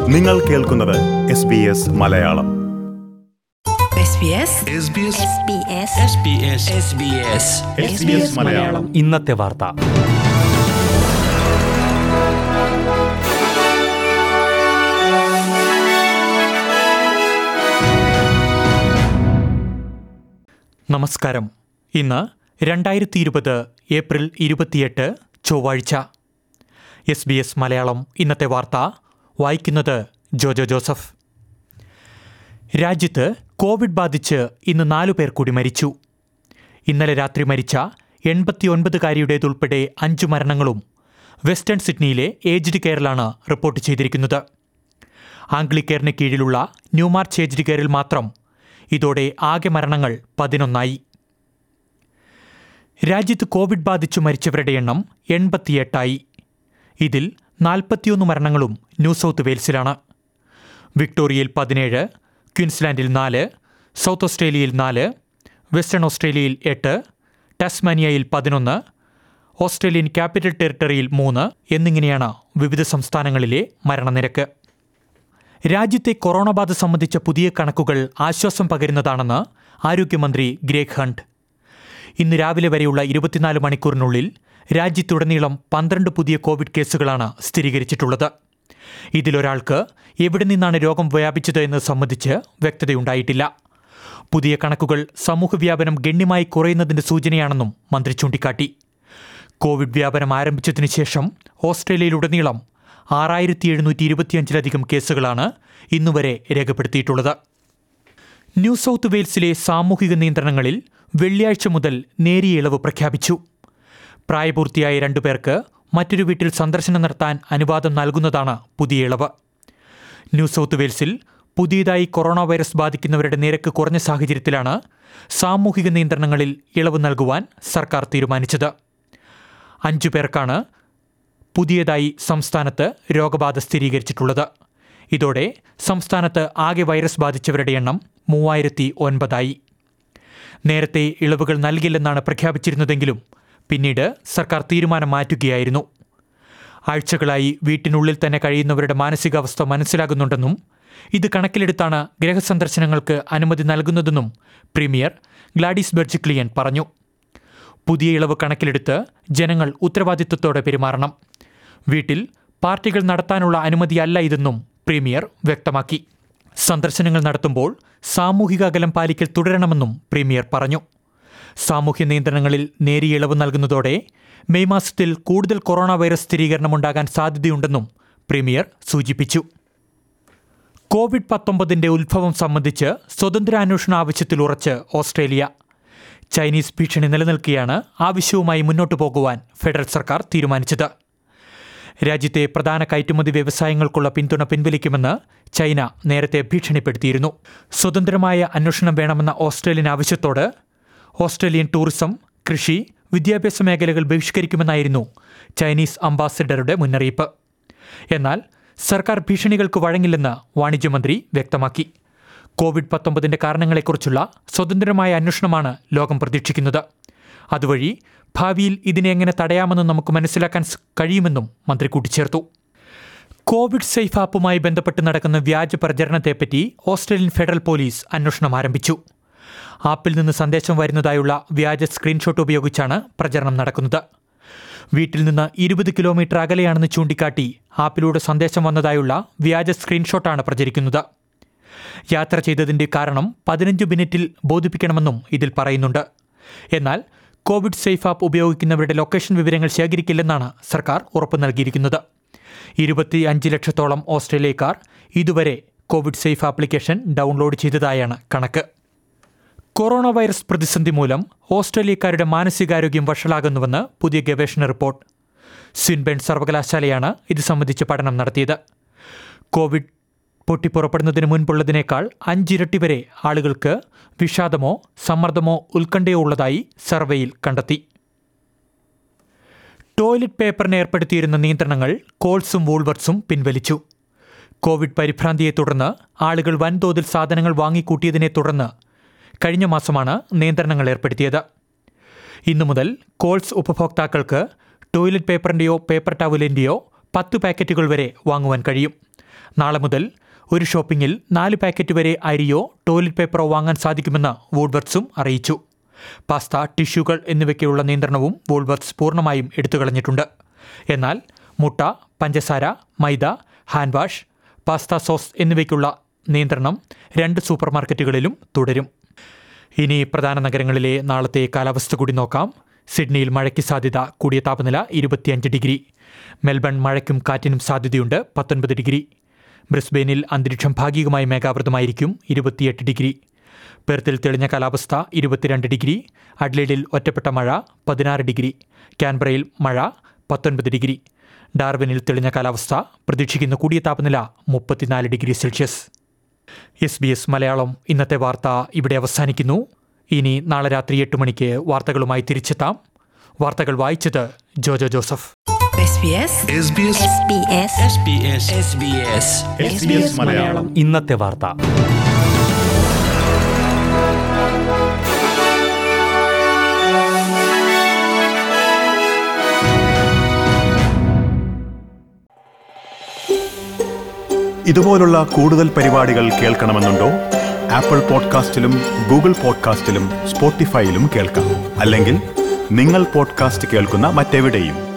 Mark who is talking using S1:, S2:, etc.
S1: നിങ്ങൾ കേൾക്കുന്നത് S B S Malayalam
S2: SBS
S3: SBS
S2: SBS
S3: SBS SBS
S1: SBS Malayalam
S4: ഇന്നത്തെ വാർത്ത നമസ്കാരം ഇന്ന് രണ്ടായിരത്തി ഇരുപത് ഏപ്രിൽ ഇരുപത്തിയെട്ട് ചൊവ്വാഴ്ച എസ് ബി എസ് മലയാളം ഇന്നത്തെ വാർത്ത വായിക്കുന്നത് ജോജോ ജോസഫ് രാജ്യത്ത് കോവിഡ് ബാധിച്ച് ഇന്ന് നാലു പേർ കൂടി മരിച്ചു ഇന്നലെ രാത്രി മരിച്ച എൺപത്തിയൊൻപതുകാരിയുടേതുൾപ്പെടെ അഞ്ചു മരണങ്ങളും വെസ്റ്റേൺ സിഡ്നിയിലെ ഏജ്ഡ് കെയറിലാണ് റിപ്പോർട്ട് ചെയ്തിരിക്കുന്നത് ആംഗ്ലിക്കെയറിന് കീഴിലുള്ള ന്യൂമാർച്ച് ഏജ്ഡ് കെയറിൽ മാത്രം ഇതോടെ ആകെ മരണങ്ങൾ പതിനൊന്നായി രാജ്യത്ത് കോവിഡ് ബാധിച്ചു മരിച്ചവരുടെ എണ്ണം എൺപത്തിയെട്ടായി ഇതിൽ നാൽപ്പത്തിയൊന്ന് മരണങ്ങളും ന്യൂ സൗത്ത് വെയിൽസിലാണ് വിക്ടോറിയയിൽ പതിനേഴ് ക്വീൻസ്ലാൻഡിൽ നാല് സൗത്ത് ഓസ്ട്രേലിയയിൽ നാല് വെസ്റ്റേൺ ഓസ്ട്രേലിയയിൽ എട്ട് ടാസ്മാനിയയിൽ പതിനൊന്ന് ഓസ്ട്രേലിയൻ ക്യാപിറ്റൽ ടെറിട്ടറിയിൽ മൂന്ന് എന്നിങ്ങനെയാണ് വിവിധ സംസ്ഥാനങ്ങളിലെ മരണനിരക്ക് രാജ്യത്തെ കൊറോണ ബാധ സംബന്ധിച്ച പുതിയ കണക്കുകൾ ആശ്വാസം പകരുന്നതാണെന്ന് ആരോഗ്യമന്ത്രി ഗ്രേഗ് ഹണ്ട് ഇന്ന് രാവിലെ വരെയുള്ള ഇരുപത്തിനാല് മണിക്കൂറിനുള്ളിൽ രാജ്യത്തുടനീളം പന്ത്രണ്ട് പുതിയ കോവിഡ് കേസുകളാണ് സ്ഥിരീകരിച്ചിട്ടുള്ളത് ഇതിലൊരാൾക്ക് എവിടെ നിന്നാണ് രോഗം വ്യാപിച്ചത് എന്ന് സംബന്ധിച്ച് വ്യക്തതയുണ്ടായിട്ടില്ല പുതിയ കണക്കുകൾ സമൂഹവ്യാപനം ഗണ്യമായി കുറയുന്നതിന്റെ സൂചനയാണെന്നും മന്ത്രി ചൂണ്ടിക്കാട്ടി കോവിഡ് വ്യാപനം ആരംഭിച്ചതിനു ശേഷം ഓസ്ട്രേലിയയിലുടനീളം ആറായിരത്തി എഴുന്നൂറ്റി ഇരുപത്തിയഞ്ചിലധികം കേസുകളാണ് ഇന്നുവരെ രേഖപ്പെടുത്തിയിട്ടുള്ളത് ന്യൂ സൗത്ത് വെയിൽസിലെ സാമൂഹിക നിയന്ത്രണങ്ങളിൽ വെള്ളിയാഴ്ച മുതൽ നേരിയ ഇളവ് പ്രഖ്യാപിച്ചു പ്രായപൂർത്തിയായ രണ്ടുപേർക്ക് മറ്റൊരു വീട്ടിൽ സന്ദർശനം നടത്താൻ അനുവാദം നൽകുന്നതാണ് പുതിയ ഇളവ് ന്യൂ സൗത്ത് വെയിൽസിൽ പുതിയതായി കൊറോണ വൈറസ് ബാധിക്കുന്നവരുടെ നിരക്ക് കുറഞ്ഞ സാഹചര്യത്തിലാണ് സാമൂഹിക നിയന്ത്രണങ്ങളിൽ ഇളവ് നൽകുവാൻ സർക്കാർ തീരുമാനിച്ചത് അഞ്ചു പേർക്കാണ് പുതിയതായി സംസ്ഥാനത്ത് രോഗബാധ സ്ഥിരീകരിച്ചിട്ടുള്ളത് ഇതോടെ സംസ്ഥാനത്ത് ആകെ വൈറസ് ബാധിച്ചവരുടെ എണ്ണം മൂവായിരത്തി ഒൻപതായി നേരത്തെ ഇളവുകൾ നൽകില്ലെന്നാണ് പ്രഖ്യാപിച്ചിരുന്നതെങ്കിലും പിന്നീട് സർക്കാർ തീരുമാനം മാറ്റുകയായിരുന്നു ആഴ്ചകളായി വീട്ടിനുള്ളിൽ തന്നെ കഴിയുന്നവരുടെ മാനസികാവസ്ഥ മനസ്സിലാകുന്നുണ്ടെന്നും ഇത് കണക്കിലെടുത്താണ് ഗൃഹസന്ദർശനങ്ങൾക്ക് അനുമതി നൽകുന്നതെന്നും പ്രീമിയർ ഗ്ലാഡിസ് ബെർജിക്ലിയൻ പറഞ്ഞു പുതിയ ഇളവ് കണക്കിലെടുത്ത് ജനങ്ങൾ ഉത്തരവാദിത്വത്തോടെ പെരുമാറണം വീട്ടിൽ പാർട്ടികൾ നടത്താനുള്ള അനുമതിയല്ല ഇതെന്നും പ്രീമിയർ വ്യക്തമാക്കി സന്ദർശനങ്ങൾ നടത്തുമ്പോൾ സാമൂഹിക അകലം പാലിക്കൽ തുടരണമെന്നും പ്രീമിയർ പറഞ്ഞു സാമൂഹ്യ നിയന്ത്രണങ്ങളിൽ നേരിയ ഇളവ് നൽകുന്നതോടെ മെയ് മാസത്തിൽ കൂടുതൽ കൊറോണ വൈറസ് സ്ഥിരീകരണമുണ്ടാകാൻ സാധ്യതയുണ്ടെന്നും പ്രീമിയർ സൂചിപ്പിച്ചു കോവിഡ് പത്തൊമ്പതിന്റെ ഉത്ഭവം സംബന്ധിച്ച് സ്വതന്ത്രാന്വേഷണ ആവശ്യത്തിൽ ഉറച്ച് ഓസ്ട്രേലിയ ചൈനീസ് ഭീഷണി നിലനിൽക്കെയാണ് ആവശ്യവുമായി മുന്നോട്ടു പോകുവാൻ ഫെഡറൽ സർക്കാർ തീരുമാനിച്ചത് രാജ്യത്തെ പ്രധാന കയറ്റുമതി വ്യവസായങ്ങൾക്കുള്ള പിന്തുണ പിൻവലിക്കുമെന്ന് ചൈന നേരത്തെ ഭീഷണിപ്പെടുത്തിയിരുന്നു സ്വതന്ത്രമായ അന്വേഷണം വേണമെന്ന ഓസ്ട്രേലിയൻ ആവശ്യത്തോട് ഓസ്ട്രേലിയൻ ടൂറിസം കൃഷി വിദ്യാഭ്യാസ മേഖലകൾ ബഹിഷ്കരിക്കുമെന്നായിരുന്നു ചൈനീസ് അംബാസിഡറുടെ മുന്നറിയിപ്പ് എന്നാൽ സർക്കാർ ഭീഷണികൾക്ക് വഴങ്ങില്ലെന്ന് വാണിജ്യമന്ത്രി വ്യക്തമാക്കി കോവിഡ് പത്തൊമ്പതിന്റെ കാരണങ്ങളെക്കുറിച്ചുള്ള സ്വതന്ത്രമായ അന്വേഷണമാണ് ലോകം പ്രതീക്ഷിക്കുന്നത് അതുവഴി ഭാവിയിൽ ഇതിനെ എങ്ങനെ തടയാമെന്ന് നമുക്ക് മനസ്സിലാക്കാൻ സ് കഴിയുമെന്നും മന്ത്രി കൂട്ടിച്ചേർത്തു കോവിഡ് സേഫ് ആപ്പുമായി ബന്ധപ്പെട്ട് നടക്കുന്ന വ്യാജ പ്രചരണത്തെപ്പറ്റി ഓസ്ട്രേലിയൻ ഫെഡറൽ പോലീസ് അന്വേഷണം ആരംഭിച്ചു ആപ്പിൽ നിന്ന് സന്ദേശം വരുന്നതായുള്ള വ്യാജ സ്ക്രീൻഷോട്ട് ഉപയോഗിച്ചാണ് പ്രചരണം നടക്കുന്നത് വീട്ടിൽ നിന്ന് ഇരുപത് കിലോമീറ്റർ അകലെയാണെന്ന് ചൂണ്ടിക്കാട്ടി ആപ്പിലൂടെ സന്ദേശം വന്നതായുള്ള വ്യാജ സ്ക്രീൻഷോട്ടാണ് പ്രചരിക്കുന്നത് യാത്ര ചെയ്തതിന്റെ കാരണം പതിനഞ്ച് മിനിറ്റിൽ ബോധിപ്പിക്കണമെന്നും ഇതിൽ പറയുന്നുണ്ട് എന്നാൽ കോവിഡ് സേഫ് ആപ്പ് ഉപയോഗിക്കുന്നവരുടെ ലൊക്കേഷൻ വിവരങ്ങൾ ശേഖരിക്കില്ലെന്നാണ് സർക്കാർ ഉറപ്പ് നൽകിയിരിക്കുന്നത് ഇരുപത്തി അഞ്ച് ലക്ഷത്തോളം ഓസ്ട്രേലിയക്കാർ ഇതുവരെ കോവിഡ് സേഫ് ആപ്ലിക്കേഷൻ ഡൗൺലോഡ് ചെയ്തതായാണ് കണക്ക് കൊറോണ വൈറസ് പ്രതിസന്ധി മൂലം ഓസ്ട്രേലിയക്കാരുടെ മാനസികാരോഗ്യം വഷളാകുന്നുവെന്ന് പുതിയ ഗവേഷണ റിപ്പോർട്ട് സ്വിൻബേൺ സർവകലാശാലയാണ് ഇത് സംബന്ധിച്ച് പഠനം നടത്തിയത് കോവിഡ് പൊട്ടിപ്പുറപ്പെടുന്നതിന് മുൻപുള്ളതിനേക്കാൾ അഞ്ചിരട്ടി വരെ ആളുകൾക്ക് വിഷാദമോ സമ്മർദ്ദമോ ഉത്കണ്ഠയോ ഉള്ളതായി സർവേയിൽ കണ്ടെത്തി ടോയ്ലറ്റ് പേപ്പറിന് ഏർപ്പെടുത്തിയിരുന്ന നിയന്ത്രണങ്ങൾ കോൾസും വൂൾവർട്സും പിൻവലിച്ചു കോവിഡ് പരിഭ്രാന്തിയെ തുടർന്ന് ആളുകൾ വൻതോതിൽ സാധനങ്ങൾ വാങ്ങിക്കൂട്ടിയതിനെ തുടർന്ന് കഴിഞ്ഞ മാസമാണ് നിയന്ത്രണങ്ങൾ ഏർപ്പെടുത്തിയത് ഇന്നു മുതൽ കോൾസ് ഉപഭോക്താക്കൾക്ക് ടോയ്ലറ്റ് പേപ്പറിൻ്റെയോ പേപ്പർ ടവലിൻ്റെയോ പത്ത് പാക്കറ്റുകൾ വരെ വാങ്ങുവാൻ കഴിയും നാളെ മുതൽ ഒരു ഷോപ്പിംഗിൽ നാല് പാക്കറ്റ് വരെ അരിയോ ടോയ്ലറ്റ് പേപ്പറോ വാങ്ങാൻ സാധിക്കുമെന്ന് വോൾവർട്സും അറിയിച്ചു പാസ്ത ടിഷ്യൂകൾ എന്നിവയ്ക്കുള്ള നിയന്ത്രണവും വോൾവർട്സ് പൂർണ്ണമായും എടുത്തുകളഞ്ഞിട്ടുണ്ട് എന്നാൽ മുട്ട പഞ്ചസാര മൈദ ഹാൻഡ് വാഷ് പാസ്ത സോസ് എന്നിവയ്ക്കുള്ള നിയന്ത്രണം രണ്ട് സൂപ്പർ മാർക്കറ്റുകളിലും തുടരും ഇനി പ്രധാന നഗരങ്ങളിലെ നാളത്തെ കാലാവസ്ഥ കൂടി നോക്കാം സിഡ്നിയിൽ മഴയ്ക്ക് സാധ്യത കൂടിയ താപനില ഇരുപത്തിയഞ്ച് ഡിഗ്രി മെൽബൺ മഴയ്ക്കും കാറ്റിനും സാധ്യതയുണ്ട് പത്തൊൻപത് ഡിഗ്രി ബ്രിസ്ബെയിനിൽ അന്തരീക്ഷം ഭാഗികമായി മേഘാവൃതമായിരിക്കും ഇരുപത്തിയെട്ട് ഡിഗ്രി പെർത്തിൽ തെളിഞ്ഞ കാലാവസ്ഥ ഇരുപത്തിരണ്ട് ഡിഗ്രി അഡ്ലേഡിൽ ഒറ്റപ്പെട്ട മഴ പതിനാറ് ഡിഗ്രി കാൻബ്രയിൽ മഴ പത്തൊൻപത് ഡിഗ്രി ഡാർവിനിൽ തെളിഞ്ഞ കാലാവസ്ഥ പ്രതീക്ഷിക്കുന്ന കൂടിയ താപനില മുപ്പത്തിനാല് degree Celsius S B S Malayalam ഇന്നത്തെ വാർത്ത ഇവിടെ അവസാനിക്കുന്നു ഇനി നാളെ രാത്രി എട്ട് മണിക്ക് വാർത്തകളുമായി തിരിച്ചെത്താം വാർത്തകൾ വായിച്ചത് Jojo Joseph
S2: SBS
S3: SBS
S2: SBS
S3: SBS
S1: SBS Malayalam
S5: ഇന്നത്തെ വാർത്ത
S1: ഇതുപോലുള്ള കൂടുതൽ പരിപാടികൾ കേൾക്കണമെന്നുണ്ടോ ആപ്പിൾ പോഡ്കാസ്റ്റിലും ഗൂഗിൾ പോഡ്കാസ്റ്റിലും സ്പോട്ടിഫൈയിലും കേൾക്കാം അല്ലെങ്കിൽ നിങ്ങൾ പോഡ്കാസ്റ്റ് കേൾക്കുന്ന മറ്റെവിടെയും